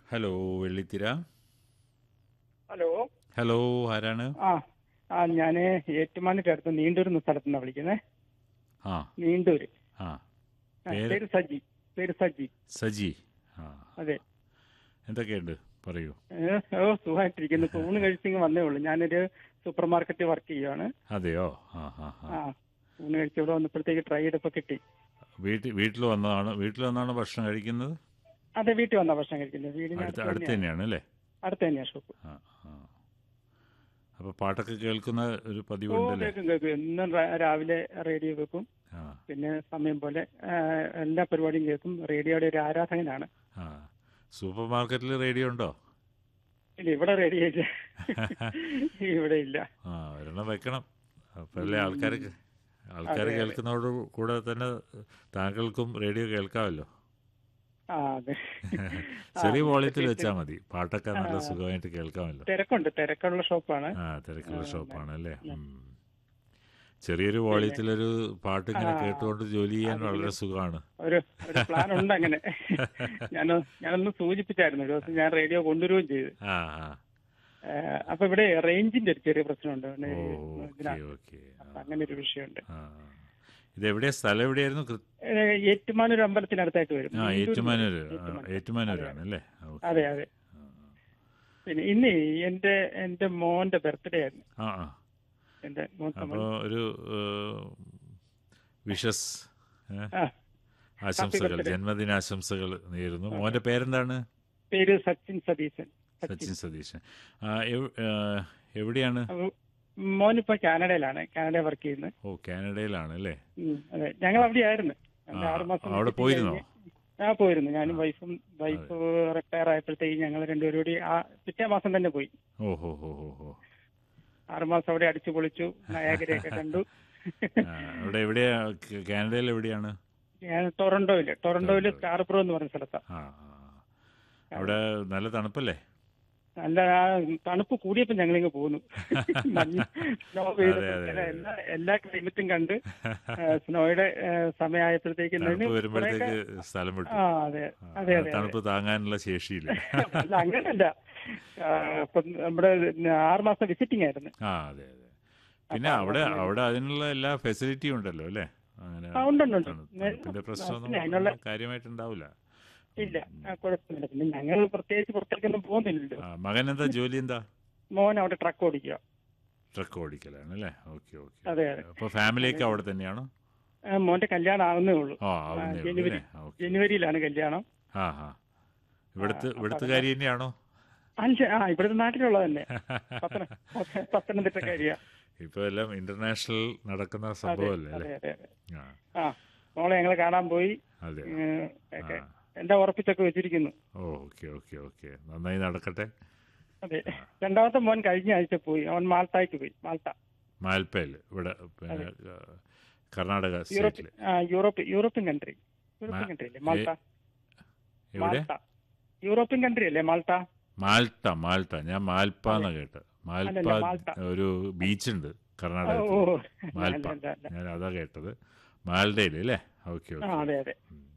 Hello വെള്ളിത്തിര hello hello ആരാണ് ആ ആ ഞാൻ ഏറ്റുമാനൂർ അടുത്ത് നീണ്ടൂർ എന്ന സ്ഥലത്ത് നിന്നാണ് വിളിക്കുന്നത് ആ നീണ്ടൂര് ആ ആ, പേര്? പേര് സജി പേര് സജി സജി ആ അതെ എന്തൊക്കെയുണ്ട് പറയൂ ഏ, ഓ സുഖമായിട്ടിരിക്കുന്നു ഇപ്പൊ ഊണ് കഴിച്ചിങ്ങ് വന്നേ ഉള്ളൂ ഞാനൊരു സൂപ്പർ മാർക്കറ്റിൽ വർക്ക് ചെയ്യുവാണ് അതെയോ ആ ആ ആ ആ ഊണ് കഴിച്ച് ഇവിടെ വന്നപ്പോഴത്തേക്ക് ട്രൈ ചെയ്തപ്പോ കിട്ടി വീട്ടിൽ വീട്ടിൽ വന്നതാണ് വീട്ടിൽ വന്നാണ് ഭക്ഷണം കഴിക്കുന്നത് അതെ വീട്ടിൽ വന്നാ ഭക്ഷണം കഴിക്കുന്നത് വീടിന് അടുത്ത് അടുത്ത് അടുത്ത് തന്നെയാണ് തന്നെയാണ് അല്ലേ അടുത്ത് തന്നെയാ ഷോപ്പ് ആ ആ അപ്പോൾ പാട്ടൊക്കെ കേൾക്കുന്ന ഒരു ഓ പതിവുണ്ടല്ലേ കേൾക്കും കേൾക്കും എന്നും രാ- രാവിലെ റേഡിയോ കേൾക്കും ആ പിന്നെ സമയം പോലെ ആ, എല്ലാ പരിപാടിയും കേൾക്കും റേഡിയോയുടെ ഒരു ആരാധകനാണ് ആ സൂപ്പർ മാർക്കറ്റിൽ റേഡിയോ ഉണ്ടോ ഇല്ല ഇവിടെ റേഡിയോ ഇല്ല ഇവിടെ ഇല്ല ആ ഒരെണ്ണം വെക്കണം അപ്പോഴല്ലേ ആൾക്കാർ ആൾക്കാർ അതെ, അതെ. കേൾക്കുന്നതോട് കൂടെ തന്നെ താങ്കൾക്കും റേഡിയോ കേൾക്കാമല്ലോ ആ അതെ ചെറിയ ആ, വോളിയത്തിൽ കേട്ട് വെച്ചാൽ മതി പാട്ടൊക്കെ നല്ല ആ. സുഖമായിട്ട് കേൾക്കാമല്ലോ തിരക്കുണ്ട് തിരക്കുള്ള ഷോപ്പാണ് ആ തിരക്കുള്ള ആ, ഷോപ്പാണ് അല്ലേ ആ. ഉം. ചെറിയൊരു വോളിയത്തിലൊരു പാട്ട് ഇങ്ങനെ ആ, കേട്ടുകൊണ്ട് ജോലി ചെയ്യാൻ അത് വളരെ പിന്നെ സുഖമാണ് ഒരു ഒരു പ്ലാൻ ഉണ്ട് അങ്ങനെ ഞാൻ ഞാനൊന്ന് സൂചിപ്പിച്ചായിരുന്നു ഒരു ദിവസം ഞാൻ റേഡിയോ കൊണ്ടുവരികയും ചെയ്തു ആ ആ ഏഹ്, അപ്പൊ ഇവിടെ റേഞ്ചിന്റെ ഒരു ചെറിയ പ്രശ്നമുണ്ട് പിന്നെ ഓ ഈ ഓക്കെ ഇതിനകത്ത്. ഓക്കെ അപ്പൊ അങ്ങനെ ഒരു വിഷയമുണ്ട് ആ ഇത് എവിടെയാ സ്ഥലം എവിടെയായിരുന്നു കൃ- ഏഹ്, ഏറ്റുമാനൂർ അമ്പലത്തിനടുത്തായിട്ട് വരും ആ നീണ്ടൂര് ഏറ്റുമാനൂര് വരും. ആ, ഏറ്റുമാനൂർ. ഏറ്റുമാനൂരാണ് അല്ലേ ഓക്കെ. അതെ അതെ ആ, പിന്നെ ഇന്ന് എന്റെ എന്റെ മോന്റെ ബർത്ത്ഡേ ആയിരുന്നു ആ ആ എന്റെ മൂത്ത അപ്പോൾ മോൻ ഒരു വിഷസ് ആ ആശംസകൾ birthday. ജന്മദിനാശംസകൾ നേരുന്നു മോന്റെ പേരെന്താണ് പേര് സച്ചിൻ സതീശൻ സച്ചിൻ സതീശൻ ആ, എവ്- ആ, എവിടെയാണ് അപ്പൊ മോനിപ്പോ കാനഡയിലാണ് കാനഡ വർക്ക് ചെയ്യുന്നത് ഓ കാനഡയിലാണ് അല്ലേ ഉം, അതെ ഞങ്ങൾ അവിടെ ആയിരുന്നു ആ, ആറുമാസം അവിടെ വിസിറ്റ് പോയിരുന്നോ? കഴിഞ്ഞ് ആ പോയിരുന്നു ഞാനും ആ. വൈഫും വൈഫ് റിട്ടയർ ആയപ്പോഴത്തേക്ക് ഞങ്ങൾ രണ്ടുപേരും കൂടി ആ പിറ്റേ മാസം തന്നെ പോയി ഓ ഹോ ഹോ ഹോ ഹോ ആറുമാസം അവിടെ അടിച്ചു പൊളിച്ചു നയാഗരയൊക്കെ കണ്ടു ആ, അവിടെ എവിടെയാ ക- കാനഡയിൽ എവിടെയാണ് ഞാൻ ടൊറന്റോയില് ടൊറന്റോയില് ടൊറന്റോ. സ്കാർബ്രോ എന്ന് പറഞ്ഞ സ്ഥലത്താണ് ആ ആ. അവിടെ നല്ല തണുപ്പല്ലേ നല്ല ആ തണുപ്പ് കൂടിയപ്പോ ഞങ്ങളിങ്ങ് പോന്നു മഞ്ഞ് സ്നോ പെയ്തപ്പോ അതെ, അതെ, അതെ. എല്ലാ എല്ലാ ക്ലൈമറ്റും കണ്ട് ആ, സ്നോയുടെ ആ, സമയമായപ്പോഴത്തേക്ക് തണുപ്പ് വരുമ്പോഴത്തേക്ക് സ്ഥലം വിട്ടു ആ അതെ ആ, അതെ അതെ അതെ തണുപ്പ് താങ്ങാനുള്ള ശേഷിയില്ല അല്ല അങ്ങനല്ല ആ, അപ്പൊ നമ്മുടെ ആറ് മാസം വിസിറ്റിംഗ് ആയിരുന്നു ആ അതെ അതെ പിന്നെ അപ്പൊ അവിടെ അങ്ങനെ- അവിടെ അതിനുള്ള എല്ലാ ഫെസിലിറ്റിയും ഉണ്ടല്ലോ അല്ലേ അങ്ങനെ ആ, ഉണ്ട്, ഉണ്ട്, ഉണ്ട്. തണു- തണുപ്പിന്റെ പ്രശ്നമൊന്നും പിന്നെ അതിനുള്ള- കാര്യമായിട്ടുണ്ടാവില്ല ഇല്ല ആ, കുഴപ്പമില്ല പിന്നെ ഞങ്ങൾ പ്രത്യേകിച്ച് പുറത്തേക്കൊന്നും പോകുന്നില്ലല്ലോ ആ, മകൻ എന്താ ജോലി എന്താ മോൻ അവിടെ ട്രക്ക് ഓടിക്കുക ട്രക്ക് ഓടിക്കലാണ് അല്ലേ ഓക്കെ ഓക്കെ അതെ, അതെ. അപ്പൊ ഫാമിലിയൊക്കെ അവിടെ തന്നെയാണോ ആ, മോന്റെ കല്യാണം ആവുന്നേ ഉള്ളൂ ആ ആവുന്നേ ഉള്ളൂ ജനുവരി അല്ലേ ഓക്കെ ജനുവരിയിലാണ് കല്യാണം ആ ആ ഇവിടുത്തെ ആ, അപ്പൊ ഇവിടുത്തെ അത് കാര്യം തന്നെയാണോ അല്ല ആ ഇവിടുത്തെ നാട്ടിലുള്ള തന്നെ പത്തന പത്ത- പത്തനംതിട്ടക്കാരിയാ ഇപ്പൊ എല്ലാം ഇന്റർനാഷണൽ നടക്കുന്ന അതെ സംഭവമല്ലേ അതെ അല്ലേ അതെ അതെ ആ ആ മോളെ ഞങ്ങൾ കാണാൻ പോയി അതെ ഏഹ്, ഒക്കെ ആ. എല്ലാം ഉറപ്പിച്ചൊക്കെ വെച്ചിരിക്കുന്നു ഓ ഓക്കെ ഓക്കെ ഓക്കെ നന്നായി നടക്കട്ടെ അതെ രണ്ടാമത്തെ മോൻ കഴിഞ്ഞ ആഴ്ച പോയി അവൻ മാൾട്ടായ്ക്ക് പോയി മാൾട്ട മാൽപ്പയിൽ ഇവിടെ പിന്നെ ആ, കർണാടക യൂറോപ്പ് സ്റ്റേറ്റിൽ ആ യൂറോപ്പ് യൂറോപ്യൻ കൺട്രി യൂറോപ്യൻ മാ- കൺട്രി അല്ലേ മാൾട്ട എവിടെ മാൾട്ട യൂറോപ്യൻ കൺട്രി അല്ലേ മാൾട്ട മാൾട്ട മാൾട്ട ഞാൻ മാൽപ്പ എന്നാ കേട്ട് മാൽപ്പ അല്ലല്ല, മാൾട്ട. ഒരു ബീച്ചുണ്ട് ഓ കർണാടകത്തിൽ ഓ. മാൽപ്പ അല്ല, അല്ല, അല്ല. ഞാൻ അതാ കേട്ടത് മാൽഡയിൽ അല്ലേ ഓക്കെ ആ ഓക്കെ അതെ അതെ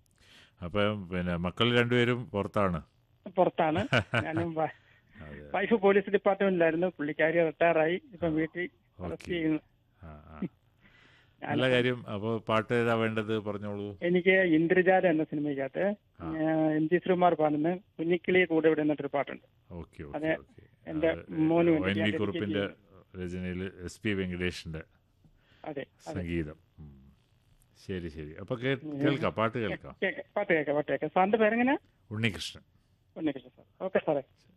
അപ്പം പിന്നെ മക്കൾ രണ്ടുപേരും പുറത്താണ് പുറത്താണ് ഞാനും വ- അതെ വൈഫ് പോലീസ് ഡിപ്പാർട്ട്മെന്റിലായിരുന്നു പുള്ളിക്കാരി റിട്ടയറായി ഇപ്പം വീട്ടിൽ റെസ്റ്റ് ഓക്കെ ചെയ്യുന്നു ആ ആ നല്ല കാര്യം അപ്പോൾ പാട്ട് ഏതാ വേണ്ടത് പറഞ്ഞോളൂ എനിക്ക് ഇന്ദ്രജാല എന്ന സിനിമയ്ക്കകത്ത് ആ. എം ജി ശ്രീകുമാർ പാടുന്ന കുഞ്ഞിക്കിളിയെ കൂടെ ഇവിടെ നിന്നിട്ടൊരു പാട്ടുണ്ട് ഓക്കെ ഓക്കെ അതെ, ഓക്കെ എന്റെ അത് മോന് ഒ വേണ്ടി എൻ ഞാൻ വി dedicate കുറുപ്പിന്റെ രചനയിൽ എസ് പി വെങ്കടേഷിന്റെ അതെ അതെ സംഗീതം ഉം. ശരി ശരി അപ്പൊ കേ- കേൾക്കാം പാട്ട് കേൾക്കാം കേൾക്കാം പാട്ട് കേൾക്കാം പാട്ട് കേൾക്കാം സാറിന്റെ പേരെങ്ങനെ ഉണ്ണികൃഷ്ണൻ ഉണ്ണികൃഷ്ണൻ സാർ ഓക്കെ സാറേ